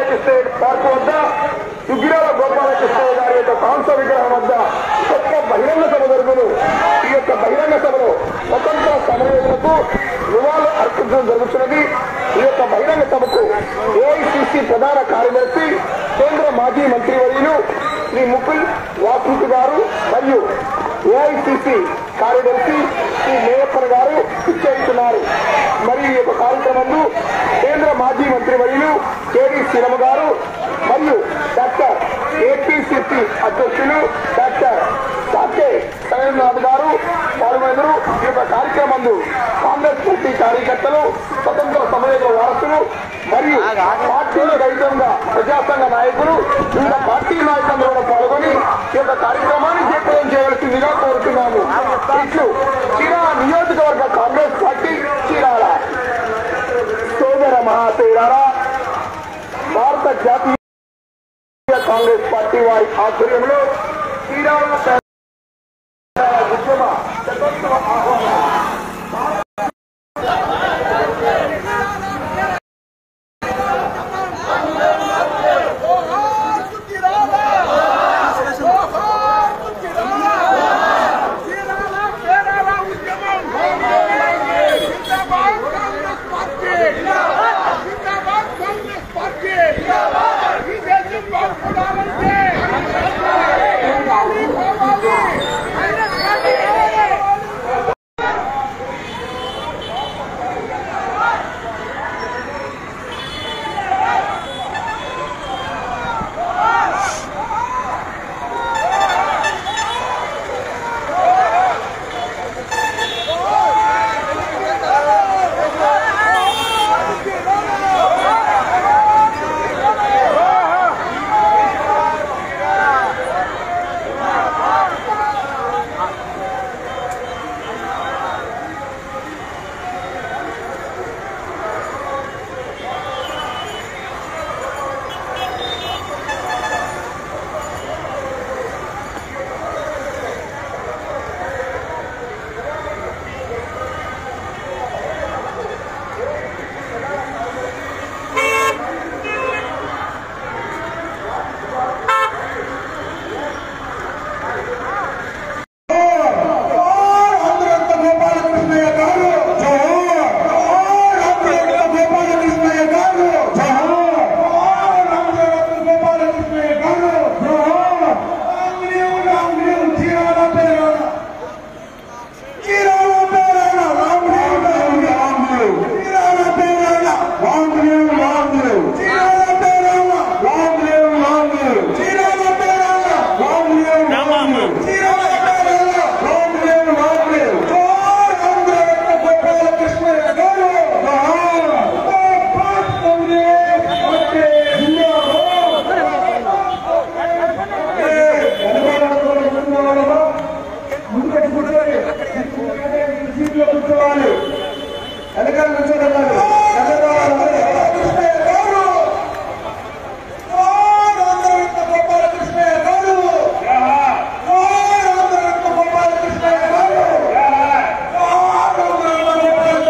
Gopalakrishna park వద్ద దుగ్గిరాల గోపాలకృష్ణ గారి యొక్క కాంస విగ్రహం వద్ద గొప్ప బహిరంగ సభ జరుగును ఈ యొక్క బహిరంగ సభలో స్వతంత్ర సమరయోధులకు నివాళులు అర్పించడం జరుగుతున్నది ఈ యొక్క బహిరంగ సభకు ఏఐసిసి ప్రధాన కార్యదర్శి కేంద్ర మాజీ మంత్రివర్యులు శ్రీ ముకుల్ వాసుకి గారు మరియు ఏఐసిసి కార్యదర్శి శ్రీ మేయప్పన్ గారు ఇచ్చేస్తున్నారు మరియు ఈ యొక్క కార్యక్రమంలో కేంద్ర మాజీ మంత్రివర్యులు కేడి శ్రీరమ గారు మరియు డాక్టర్ ఏపీసీసీ అధ్యక్షులు డాక్టర్ సాకే సరేంద్రనాథ్ గారు పాల్గొన్నారు ఈ యొక్క కార్యక్రమంలో కాంగ్రెస్ పార్టీ కార్యకర్తలు స్వతంత్ర సమయంలో వారసులు మరియు పార్టీల రహితంగా ప్రజాసంఘ నాయకులు వివిధ పార్టీ నాయకులు కూడా పాల్గొని ఈ యొక్క కార్యక్రమాన్ని జయప్రదం చేయవలసిందిగా కోరుతున్నాము ఇట్లు చీరాల నియోజకవర్గ కాంగ్రెస్ పార్టీ చీరాల సోదర మహాశైలారా భారత జాతీయ కాంగ్రెస్ పార్టీ వారి ఆధ్వర్యంలో చీరాల ఉద్యమ శతోత్సవ ఆహ్వానం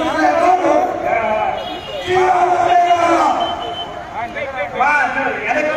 వెనక